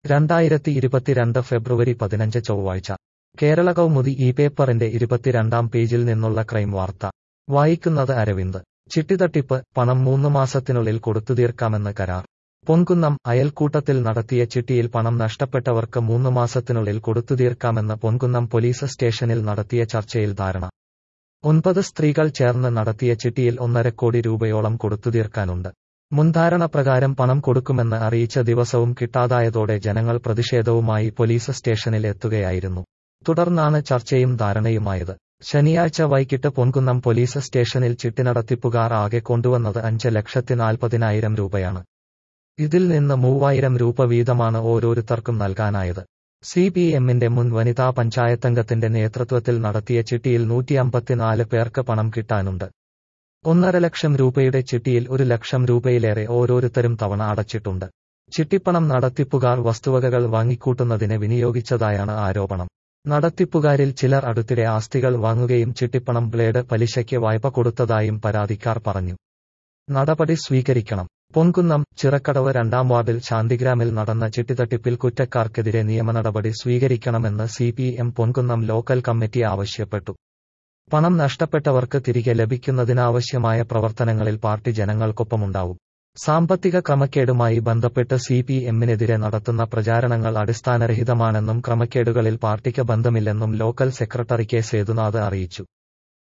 രണ്ടായിരത്തി ഇരുപത്തിരണ്ട് ഫെബ്രുവരി പതിനഞ്ച് ചൊവ്വാഴ്ച കേരള കൗമുദി ഈ പേപ്പറിന്റെ ഇരുപത്തിരണ്ടാം പേജിൽ നിന്നുള്ള ക്രൈം വാർത്ത വായിക്കുന്നത് അരവിന്ദ് ചിട്ടിതട്ടിപ്പ് പണം മൂന്ന് മാസത്തിനുള്ളിൽ കൊടുത്തു തീർക്കാമെന്ന് കരാർ പൊൻകുന്നം അയൽക്കൂട്ടത്തിൽ നടത്തിയ ചിട്ടിയിൽ പണം നഷ്ടപ്പെട്ടവർക്ക് മൂന്ന് മാസത്തിനുള്ളിൽ കൊടുത്തു തീർക്കാമെന്ന് പൊൻകുന്നം പോലീസ് സ്റ്റേഷനിൽ നടത്തിയ ചർച്ചയിൽ ധാരണ ഒൻപത് സ്ത്രീകൾ ചേർന്ന് നടത്തിയ ചിട്ടിയിൽ ഒന്നര കോടി രൂപയോളം കൊടുത്തു തീർക്കാനുണ്ട് മുൻധാരണ പ്രകാരം പണം കൊടുക്കുമെന്ന് അറിയിച്ച ദിവസവും കിട്ടാതായതോടെ ജനങ്ങൾ പ്രതിഷേധവുമായി പോലീസ് സ്റ്റേഷനിൽ എത്തുകയായിരുന്നു തുടർന്നാണ് ചർച്ചയും ധാരണയുമായത് ശനിയാഴ്ച വൈകിട്ട് പൊൻകുന്നം പോലീസ് സ്റ്റേഷനിൽ ചിട്ടി നടത്തിപ്പുകാർ ആകെ കൊണ്ടുവന്നത് അഞ്ച് ലക്ഷത്തി നാൽപ്പതിനായിരം രൂപയാണ് ഇതിൽ നിന്ന് മൂവായിരം രൂപ വീതമാണ് ഓരോരുത്തർക്കും നൽകാനായത് സി പി എമ്മിന്റെ മുൻ വനിതാ പഞ്ചായത്തംഗത്തിന്റെ നേതൃത്വത്തിൽ നടത്തിയ ചിട്ടിയിൽ നൂറ്റി അമ്പത്തിനാല് പേർക്ക് പണം കിട്ടാനുണ്ട് ഒന്നര ലക്ഷം രൂപയുടെ ചിട്ടിയിൽ ഒരു ലക്ഷം രൂപയിലേറെ ഓരോരുത്തരും തവണ അടച്ചിട്ടുണ്ട് ചിട്ടിപ്പണം നടത്തിപ്പുകാർ വസ്തുവകകൾ വാങ്ങിക്കൂട്ടുന്നതിന് വിനിയോഗിച്ചതായാണ് ആരോപണം നടത്തിപ്പുകാരിൽ ചിലർ അടുത്തിടെ ആസ്തികൾ വാങ്ങുകയും ചിട്ടിപ്പണം ബ്ലേഡ് പലിശയ്ക്ക് വായ്പ കൊടുത്തതായും പരാതിക്കാർ പറഞ്ഞു നടപടി സ്വീകരിക്കണം പൊൻകുന്നം ചിറക്കടവ് രണ്ടാം വാർഡിൽ ശാന്തിഗ്രാമിൽ നടന്ന ചിട്ടിത്തട്ടിപ്പിൽ കുറ്റക്കാർക്കെതിരെ നിയമ നടപടി സ്വീകരിക്കണമെന്ന് C P M Ponkunnam local committee ആവശ്യപ്പെട്ടു പണം നഷ്ടപ്പെട്ടവർക്ക് തിരികെ ലഭിക്കുന്നതിനാവശ്യമായ പ്രവർത്തനങ്ങളിൽ പാർട്ടി ജനങ്ങൾക്കൊപ്പമുണ്ടാവും സാമ്പത്തിക ക്രമക്കേടുമായി ബന്ധപ്പെട്ട് സി പി എമ്മിനെതിരെ നടത്തുന്ന പ്രചാരണങ്ങൾ അടിസ്ഥാനരഹിതമാണെന്നും ക്രമക്കേടുകളിൽ പാർട്ടിക്ക് ബന്ധമില്ലെന്നും ലോക്കൽ സെക്രട്ടറി കെ സേതുനാഥ് അറിയിച്ചു